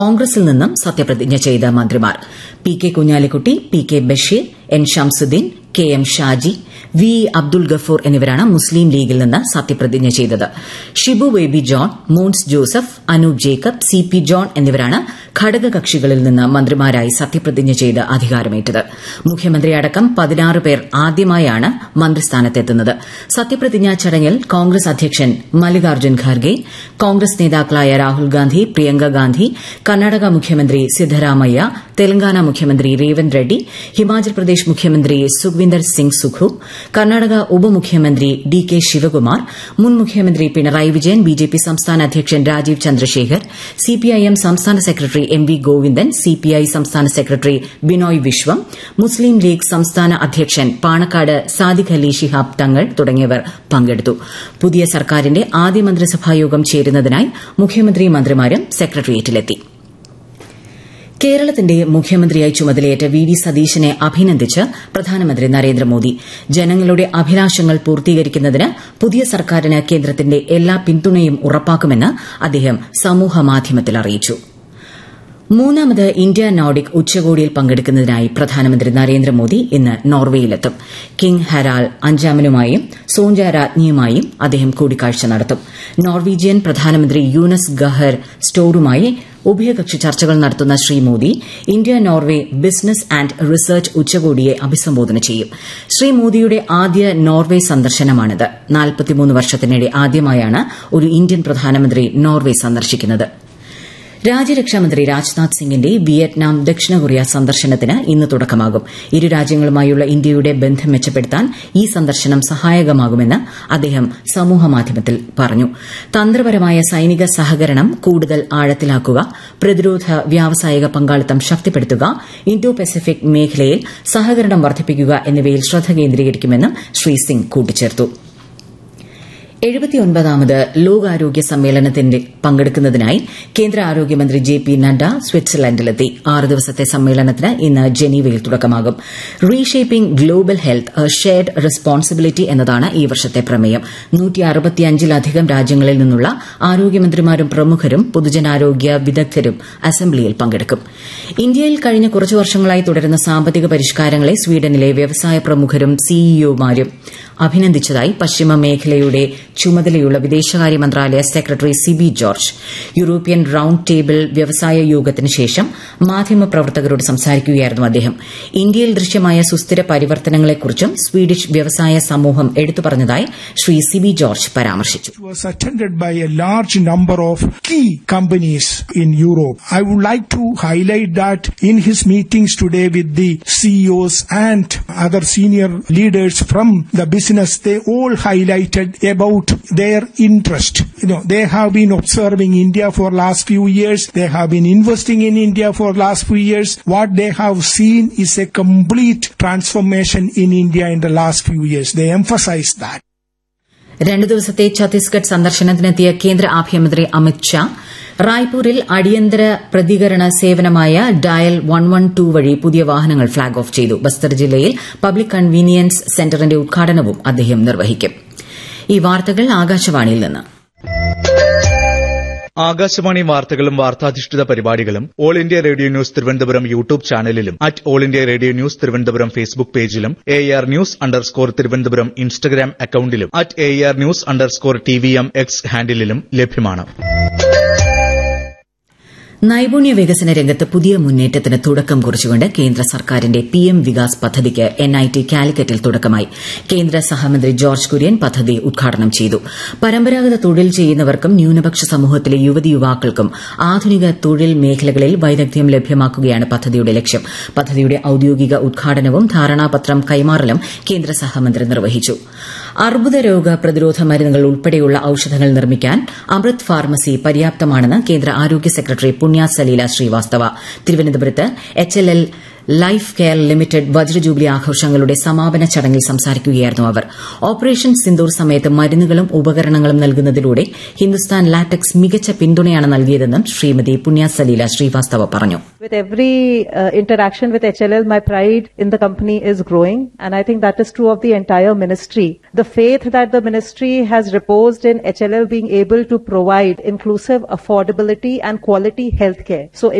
കോൺഗ്രസിൽ നിന്നും സത്യപ്രതിജ്ഞ ചെയ്ത മന്ത്രിമാർ P K Kunhalikutty P K Basheer N Shamsudheen K M Shaji V Abdul Gafoor എന്നിവരാണ് മുസ്ലിം ലീഗിൽ നിന്ന് സത്യപ്രതിജ്ഞ ചെയ്തത് ഷിബു ബേബി ജോൺ മോൻസ് ജോസഫ് അനൂപ് ജേക്കബ് സി പി ജോൺ എന്നിവരാണ് ഘടകകക്ഷികളിൽ നിന്ന് മന്ത്രിമാരായി സത്യപ്രതിജ്ഞ ചെയ്ത് അധികാരമേറ്റത് മുഖ്യമന്ത്രി അടക്കം പതിനാറ് പേർ ആദ്യമായാണ് മന്ത്രിസ്ഥാനത്തെത്തുന്നത് സത്യപ്രതിജ്ഞാ ചടങ്ങിൽ കോൺഗ്രസ് അധ്യക്ഷൻ മല്ലികാർജ്ജുൻ ഖാർഗെ കോൺഗ്രസ് നേതാക്കളായ രാഹുൽ ഗാന്ധി പ്രിയങ്ക ഗാന്ധി കർണാടക മുഖ്യമന്ത്രി സിദ്ധരാമയ്യ തെലങ്കാന മുഖ്യമന്ത്രി രേവന്ത് റെഡ്ഡി ഹിമാചൽ പ്രദേശ് മുഖ്യമന്ത്രി സുഖ്വിന്ദർ സിംഗ് സുഖു കർണാടക ഉപമുഖ്യമന്ത്രി ഡി കെ ശിവകുമാർ മുൻ മുഖ്യമന്ത്രി പിണറായി വിജയൻ ബിജെപി സംസ്ഥാന അധ്യക്ഷൻ രാജീവ് ചന്ദ്രശേഖർ സിപിഐഎം സംസ്ഥാന secretary M V Govindan CPI സംസ്ഥാന സെക്രട്ടറി ബിനോയ് വിശ്വം മുസ്ലിം ലീഗ് സംസ്ഥാന അധ്യക്ഷൻ പാണക്കാട് സാദിഖ് അലി ശിഹാബ് തങ്ങൾ തുടങ്ങിയവർ പങ്കെടുത്തു പുതിയ സർക്കാരിന്റെ ആദ്യ മന്ത്രിസഭായോഗം ചേരുന്നതിനായി മുഖ്യമന്ത്രി മന്ത്രിമാരും സെക്രട്ടേറിയറ്റിലെത്തി കേരളത്തിന്റെ മുഖ്യമന്ത്രിയായി ചുമതലയേറ്റ വി ഡി സതീശനെ അഭിനന്ദിച്ച് പ്രധാനമന്ത്രി നരേന്ദ്രമോദി ജനങ്ങളുടെ അഭിലാഷങ്ങൾ പൂർത്തീകരിക്കുന്നതിന് പുതിയ സർക്കാരിന് കേന്ദ്രത്തിന്റെ എല്ലാ പിന്തുണയും ഉറപ്പാക്കുമെന്ന് അദ്ദേഹം സമൂഹമാധ്യമത്തിൽ അറിയിച്ചു മൂന്നാമത് ഇന്ത്യ നോർഡിക് ഉച്ചകോടിയിൽ പങ്കെടുക്കുന്നതിനായി പ്രധാനമന്ത്രി നരേന്ദ്രമോദി ഇന്ന് നോർവേയിലെത്തും കിങ് ഹരാൽ അഞ്ചാമനുമായും സോഞ്ച രാജ്ഞിയുമായും അദ്ദേഹം കൂടിക്കാഴ്ച നടത്തും നോർവീജിയൻ പ്രധാനമന്ത്രി യൂനസ് ഗഹർ സ്റ്റോറുമായി ഉഭയകക്ഷി ചർച്ചകൾ നടത്തുന്ന Shri Modi India Norway business and research ഉച്ചകോടിയെ അഭിസംബോധന ചെയ്യും ശ്രീ മോദിയുടെ ആദ്യ നോർവെ സന്ദർശനമാണിത് വർഷത്തിനിടെ ആദ്യമായാണ് ഒരു ഇന്ത്യൻ പ്രധാനമന്ത്രി നോർവെ സന്ദർശിക്കുന്നത് രാജ്യരക്ഷാമന്ത്രി രാജ്നാഥ് സിംഗിന്റെ വിയറ്റ്നാം ദക്ഷിണ കൊറിയ സന്ദർശനത്തിന് ഇന്ന് തുടക്കമാകും ഇരു രാജ്യങ്ങളുമായുള്ള ഇന്ത്യയുടെ ബന്ധം മെച്ചപ്പെടുത്താൻ ഈ സന്ദർശനം സഹായകമാകുമെന്ന് അദ്ദേഹം സമൂഹമാധ്യമത്തിൽ പറഞ്ഞു തന്ത്രപരമായ സൈനിക സഹകരണം കൂടുതൽ ആഴത്തിലാക്കുക പ്രതിരോധ വ്യാവസായിക പങ്കാളിത്തം ശക്തിപ്പെടുത്തുക ഇന്തോ പസഫിക് മേഖലയിൽ സഹകരണം വർദ്ധിപ്പിക്കുക എന്നിവയിൽ ശ്രദ്ധ കേന്ദ്രീകരിക്കുമെന്നും ശ്രീ സിംഗ് കൂട്ടിച്ചേർത്തു എഴുപത്തിയൊൻപതാമത് ലോകാരോഗ്യ സമ്മേളനത്തിൽ പങ്കെടുക്കുന്നതിനായി കേന്ദ്ര ആരോഗ്യമന്ത്രി ജെ പി നഡ്ഡ സ്വിറ്റ്സർലൻഡിലെത്തി ആറ് ദിവസത്തെ സമ്മേളനത്തിന് ഇന്ന് ജനീവയിൽ തുടക്കമാകും reshaping global health a shared responsibility എന്നതാണ് ഈ വർഷത്തെ പ്രമേയം നൂറ്റിയറുപത്തിയഞ്ചിലധികം രാജ്യങ്ങളിൽ നിന്നുള്ള ആരോഗ്യമന്ത്രിമാരും പ്രമുഖരും പൊതുജനാരോഗ്യ വിദഗ്ധരും അസംബ്ലിയിൽ പങ്കെടുക്കും ഇന്ത്യയിൽ കഴിഞ്ഞ കുറച്ചു വർഷങ്ങളായി തുടരുന്ന സാമ്പത്തിക പരിഷ്കാരങ്ങളെ സ്വീഡനിലെ വ്യവസായ പ്രമുഖരും സിഇഒമാരും അഭിനന്ദിച്ചതായി പശ്ചിമ മേഖലയുടെ ചുമതലയുള്ള വിദേശകാര്യ മന്ത്രാലയ secretary Sibi George European round table വ്യവസായ യോഗത്തിന് ശേഷം മാധ്യമപ്രവർത്തകരോട് സംസാരിക്കുകയായിരുന്നു അദ്ദേഹം ഇന്ത്യയിൽ ദൃശ്യമായ സുസ്ഥിര പരിവർത്തനങ്ങളെക്കുറിച്ചും സ്വീഡിഷ് വ്യവസായ സമൂഹം എടുത്തു പറഞ്ഞതായി ശ്രീ സിബി ജോർജ് പരാമർശിച്ചു was attended by a large number of key companies in Europe. I would like to highlight that in his meetings today with the CEOs and other senior leaders from the business, they all highlighted about their interest. You know, they have been observing India for last few years. They have been investing in India for last few years. What they have seen is a complete transformation in India in the last few years. They emphasize that. രണ്ടു ദിവസത്തെ ഛത്തീസ്ഗഡ് സന്ദർശനത്തിനെത്തിയ കേന്ദ്ര ആഭ്യന്തരമന്ത്രി അമിത് ഷാ റായ്പൂരിൽ അടിയന്തര പ്രതികരണ സേവനമായ dial one one two വഴി പുതിയ വാഹനങ്ങൾ ഫ്ളാഗ് ഓഫ് ചെയ്തു ബസ്തർ ജില്ലയിൽ പബ്ലിക് കൺവീനിയൻസ് സെന്ററിന്റെ ഉദ്ഘാടനവും അദ്ദേഹം നിർവഹിക്കും ഈ വാർത്തകൾ ആകാശവാണിയിൽ നിന്ന് ആകാശവാണി വാർത്തകളും വാർത്താധിഷ്ഠിത പരിപാടികളും All India Radio News Thiruvananthapuram YouTube ചാനലിലും at All India Radio News Thiruvananthapuram Facebook പേജിലും A R News underscore Thiruvananthapuram Instagram അക്കൌണ്ടിലും at A R News underscore T V M X ഹാൻഡിലും ലഭ്യമാണ് നൈപുണ്യ വികസന രംഗത്ത് പുതിയ മുന്നേറ്റത്തിന് തുടക്കം കുറിച്ചുകൊണ്ട് കേന്ദ്ര സർക്കാരിന്റെ പി എം വികാസ് പദ്ധതിക്ക് എൻ ഐ ടി കാലിക്കറ്റിൽ തുടക്കമായി കേന്ദ്ര സഹമന്ത്രി ജോർജ് കുര്യൻ പദ്ധതി ഉദ്ഘാടനം ചെയ്തു പരമ്പരാഗത തൊഴിൽ ചെയ്യുന്നവർക്കും ന്യൂനപക്ഷ സമൂഹത്തിലെ യുവതി യുവാക്കൾക്കും ആധുനിക തൊഴിൽ മേഖലകളിൽ വൈദഗ്ധ്യം ലഭ്യമാക്കുകയാണ് പദ്ധതിയുടെ ലക്ഷ്യം പദ്ധതിയുടെ ഔദ്യോഗിക ഉദ്ഘാടനവും ധാരണാപത്രം കൈമാറലും കേന്ദ്ര സഹമന്ത്രി നിർവഹിച്ചു അർബുദ രോഗ പ്രതിരോധ മരുന്നുകൾ ഉൾപ്പെടെയുള്ള ഔഷധങ്ങൾ നിർമ്മിക്കാൻ അമൃത് ഫാർമസി പര്യാപ്തമാണെന്ന് കേന്ദ്ര ആരോഗ്യ സെക്രട്ടറി പുണ്യ സലീല ശ്രീവാസ്തവ തിരുവനന്തപുരത്ത് H L L life care limited വജ്രജൂബിലി ആഘോഷങ്ങളുടെ സമാപന ചടങ്ങിൽ സംസാരിക്കുകയായിരുന്നു അവർ ഓപ്പറേഷൻ സിന്ദൂർ സമയത്ത് മരുന്നുകളും ഉപകരണങ്ങളും നൽകുന്നതിലൂടെ ഹിന്ദുസ്ഥാൻ ലാറ്റക്സ് മികച്ച പിന്തുണയാണ് നൽകിയതെന്നും ശ്രീമതി പുണ്യ സലീല ശ്രീവാസ്തവ പറഞ്ഞു With every uh, interaction with HLL, my pride in the company is growing, and I think that is true of the entire ministry. The faith that the ministry has reposed in HLL being able to provide inclusive affordability and quality healthcare. So